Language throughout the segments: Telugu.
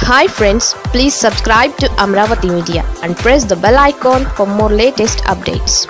hi friends please subscribe to Amaravati media and press the bell icon for more latest updates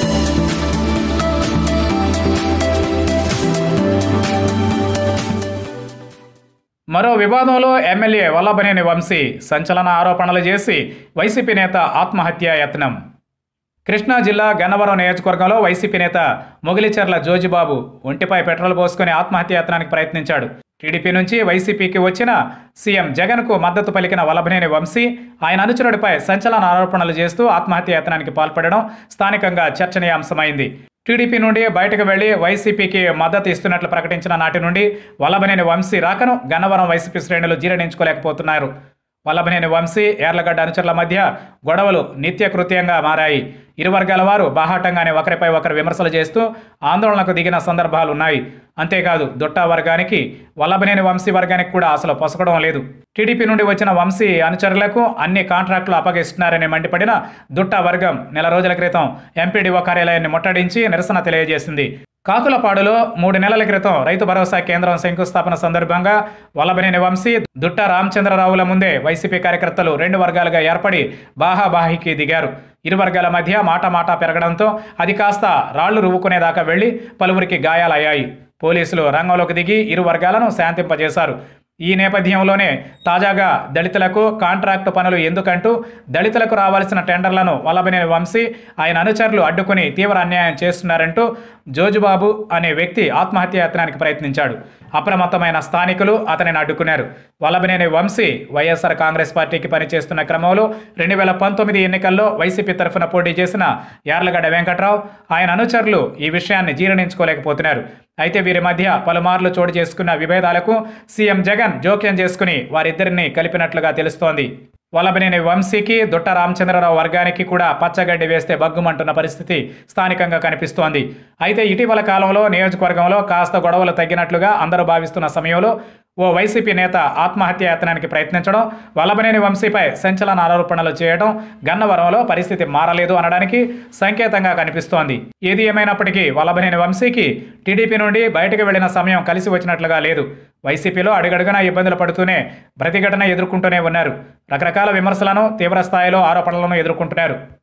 మరో వివాదంలో ఎమ్మెల్యే వల్లభనేని వంశీ సంచలన ఆరోపణలు చేసి వైసీపీ నేత ఆత్మహత్యా యత్నం కృష్ణా జిల్లా గన్నవరం నియోజకవర్గంలో వైసీపీ నేత మొగిలిచెర్ల జోజిబాబు ఒంటిపై పెట్రోల్ పోసుకుని ఆత్మహత్య యత్నానికి ప్రయత్నించాడు టీడీపీ నుంచి వైసీపీకి వచ్చిన సీఎం జగన్కు మద్దతు పలికిన వల్లభనేని వంశీ ఆయన అనుచరుడిపై సంచలన ఆరోపణలు చేస్తూ ఆత్మహత్య యత్నానికి పాల్పడడం స్థానికంగా చర్చనీయాంశమైంది టీడీపీ నుండి బయటకు వెళ్లి వైసీపీకి మద్దతు ఇస్తున్నట్లు ప్రకటించిన నాటి నుండి వల్లభనేని వంశీ రాకను గన్నవరం వైసీపీ శ్రేణులు జీర్ణించుకోలేకపోతున్నారు వల్లభనేని వంశీ ఏర్లగడ్డ అనుచరుల మధ్య గొడవలు నిత్యకృత్యంగా మారాయి ఇరు వర్గాల వారు బాహాటంగానే ఒకరిపై ఒకరు విమర్శలు చేస్తూ ఆందోళనకు దిగిన సందర్భాలు ఉన్నాయి అంతేకాదు దుట్టా వర్గానికి వల్లభనేని వంశీ వర్గానికి కూడా అసలు పొసగడం లేదు టీడీపీ నుండి వచ్చిన వంశీ అనుచరులకు అన్ని కాంట్రాక్టులు అప్పగిస్తున్నారని మండిపడిన దుట్టా వర్గం నెల రోజుల క్రితం ఎంపీడీఓ కార్యాలయాన్ని ముట్టడించి నిరసన తెలియజేసింది కాకులపాడులో మూడు నెలల క్రితం రైతు భరోసా కేంద్రం శంకుస్థాపన సందర్భంగా వల్లభనేని వంశీ దుట్ట రామచంద్రరావుల ముందే వైసీపీ కార్యకర్తలు రెండు వర్గాలుగా ఏర్పడి బాహాబాహికి దిగారు ఇరు వర్గాల మధ్య మాట మాట పెరగడంతో అది కాస్త రాళ్లు రువ్వుకునేదాకా వెళ్లి పలువురికి గాయాలయ్యాయి పోలీసులు రంగంలోకి దిగి ఇరు వర్గాలను శాంతింపజేశారు ఈ నేపథ్యంలోనే తాజాగా దళితులకు కాంట్రాక్టు పనులు ఎందుకంటూ దళితులకు రావాల్సిన టెండర్లను వల్లభనేని వంశీ ఆయన అనుచరులు అడ్డుకుని తీవ్ర అన్యాయం చేస్తున్నారంటూ జోజుబాబు అనే వ్యక్తి ఆత్మహత్య యత్నానికి ప్రయత్నించాడు అప్రమత్తమైన స్థానికులు అతనిని అడ్డుకున్నారు వల్లభనేని వంశీ వైఎస్ఆర్ కాంగ్రెస్ పార్టీకి పనిచేస్తున్న క్రమంలో రెండు వేల పంతొమ్మిది ఎన్నికల్లో వైసీపీ తరఫున పోటీ చేసిన యార్లగడ్డ వెంకట్రావు ఆయన అనుచరులు ఈ విషయాన్ని జీర్ణించుకోలేకపోతున్నారు అయితే వీరి మధ్య పలుమార్లు చోటు చేసుకున్న విభేదాలకు సీఎం జగన్ జోక్యం చేసుకుని వారిద్దరిని కలిపినట్లుగా తెలుస్తోంది వల్లభనేని వంశీకి దుట్ట రామచంద్రరావు వర్గానికి కూడా పచ్చగడ్డి వేస్తే బగ్గుమంటున్న పరిస్థితి స్థానికంగా కనిపిస్తోంది అయితే ఇటీవల కాలంలో నియోజకవర్గంలో కాస్త గొడవలు తగ్గినట్లుగా అందరూ భావిస్తున్న సమయంలో ఓ వైసీపీ నేత ఆత్మహత్య యత్నానికి ప్రయత్నించడం వల్లభనేని వంశీపై సంచలన ఆరోపణలు చేయడం గన్నవరంలో పరిస్థితి మారలేదు అనడానికి సంకేతంగా కనిపిస్తోంది ఏది ఏమైనప్పటికీ వల్లభనేని వంశీకి టీడీపీ నుండి బయటకు వెళ్లిన సమయం కలిసి వచ్చినట్లుగా లేదు వైసీపీలో అడుగడుగునా ఇబ్బందులు పడుతూనే ప్రతిఘటన ఎదుర్కొంటూనే ఉన్నారు రకరకాల విమర్శలను తీవ్ర స్థాయిలో ఆరోపణలను ఎదుర్కొంటున్నారు